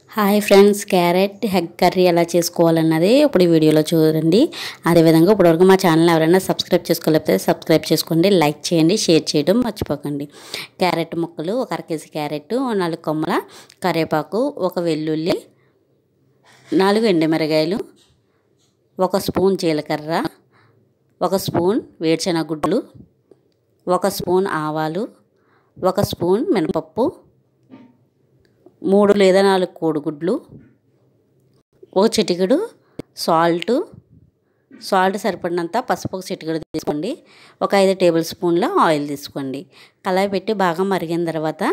hi friends carrot egg curry ఎలా చేసుకోవాలన్నది ఇప్పుడు ఈ వీడియోలో చూడండి అదేవిధంగా ఇప్పటివరకు మా ఛానల్ ఎవరైనా సబ్స్క్రైబ్ చేసుకోలేకపోతే సబ్స్క్రైబ్ చేసుకోండి లైక్ చేయండి షేర్ చేయడం మర్చిపోకండి క్యారెట్ ముక్కలు ఒక అర కేజీ క్యారెట్ నాలుగు కొమ్మల కరివేపాకు ఒక వెల్లుల్లి నాలుగు ఎండుమిరగాయలు ఒక స్పూన్ జీలకర్ర ఒక స్పూన్ వేరుశెనగ గుడ్లు ఒక స్పూన్ ఆవాలు ఒక స్పూన్ మినపప్పు మూడు లేదా నాలుగు కోడిగుడ్లు ఒక చిటికెడు సాల్ట్ సాల్ట్ సరిపడినంత పసుపు ఒక చిటికెడు తీసుకోండి ఒక ఐదు టేబుల్ స్పూన్ల ఆయిల్ తీసుకోండి కళాయి పెట్టి బాగా మరిగిన తర్వాత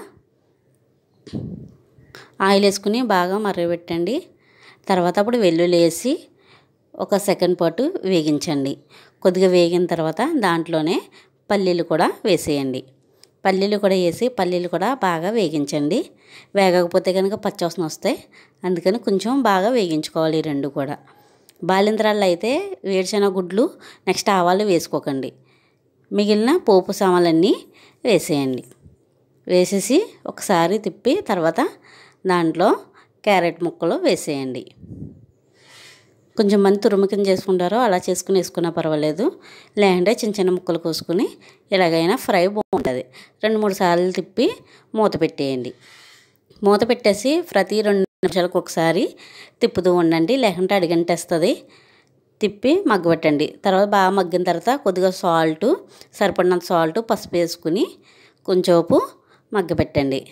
ఆయిల్ వేసుకుని బాగా మరగబెట్టండి తర్వాత అప్పుడు వెల్లుల్లి వేసి ఒక సెకండ్ పాటు వేగించండి కొద్దిగా వేగిన తర్వాత దాంట్లోనే పల్లీలు కూడా వేసేయండి పల్లీలు కూడా వేసి పల్లీలు కూడా బాగా వేగించండి వేగకపోతే కనుక పచ్చవాసన వస్తాయి అందుకని కొంచెం బాగా వేగించుకోవాలి ఈ రెండు కూడా బాలింతరాళ్ళు అయితే వేరుశెనగ గుడ్లు నెక్స్ట్ ఆవాలు వేసుకోకండి మిగిలిన పోపు సామాన్లన్నీ వేసేయండి వేసేసి ఒకసారి తిప్పి తర్వాత దాంట్లో క్యారెట్ ముక్కలు వేసేయండి కొంచెం మంది తురుము కింద చేసుకుంటారో అలా చేసుకుని వేసుకున్నా పర్వాలేదు లేదంటే చిన్న చిన్న ముక్కలు కోసుకుని ఎలాగైనా ఫ్రై బాగుంటుంది రెండు మూడు సార్లు తిప్పి మూత పెట్టేయండి మూత పెట్టేసి ప్రతి రెండు నిమిషాలకు ఒకసారి తిప్పుతూ ఉండండి లేకుంటే అడిగంటేస్తుంది తిప్పి మగ్గబెట్టండి తర్వాత బాగా మగ్గిన తర్వాత కొద్దిగా సాల్ట్ సరిపడినంత సాల్ట్ పసుపు వేసుకుని కొంచెంపు మగ్గబెట్టండి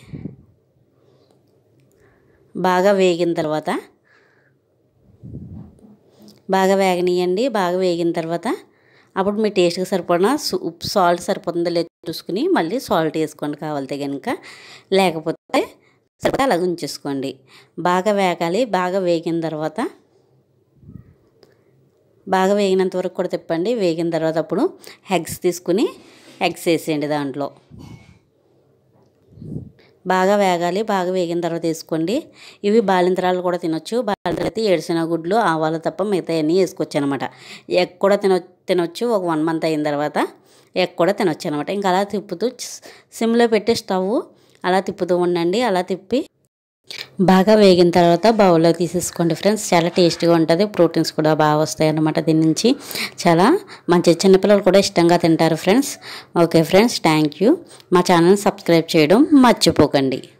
బాగా వేగిన తర్వాత బాగా వేగనీయండి బాగా వేగిన తర్వాత అప్పుడు మీ టేస్ట్కి సరిపడిన ఉప్పు సాల్ట్ సరిపోతుందో లేదో చూసుకుని మళ్ళీ సాల్ట్ వేసుకోండి కావాలితే కనుక లేకపోతే సరిపోతే అలాగ ఉంచేసుకోండి బాగా వేగాలి బాగా వేగిన తర్వాత బాగా వేగినంత వరకు కూడా తిప్పండి వేగిన తర్వాత అప్పుడు ఎగ్స్ తీసుకుని ఎగ్స్ వేసేయండి దాంట్లో బాగా వేగాలి బాగా వేగిన తర్వాత వేసుకోండి ఇవి బాలింతరాలు కూడా తినొచ్చు బాలింతరాలు అయితే ఏడుసిన గుడ్లు ఆవాలు తప్ప మిగతా అన్నీ వేసుకోవచ్చు అనమాట ఎగ్ కూడా తిన తినొచ్చు ఒక వన్ మంత్ అయిన తర్వాత ఎగ్ కూడా తినొచ్చు అనమాట ఇంకా అలా తిప్పుతూ సిమ్లో పెట్టి స్టవ్ అలా తిప్పుతూ ఉండండి అలా తిప్పి బాగా వేగిన తర్వాత బౌల్లో తీసేసుకోండి ఫ్రెండ్స్ చాలా టేస్టీగా ఉంటుంది ప్రోటీన్స్ కూడా బాగా వస్తాయి అన్నమాట దీని నుంచి చాలా మంచి చిన్నపిల్లలు కూడా ఇష్టంగా తింటారు friends okay friends thank you మా ఛానల్ని సబ్స్క్రైబ్ చేయడం మర్చిపోకండి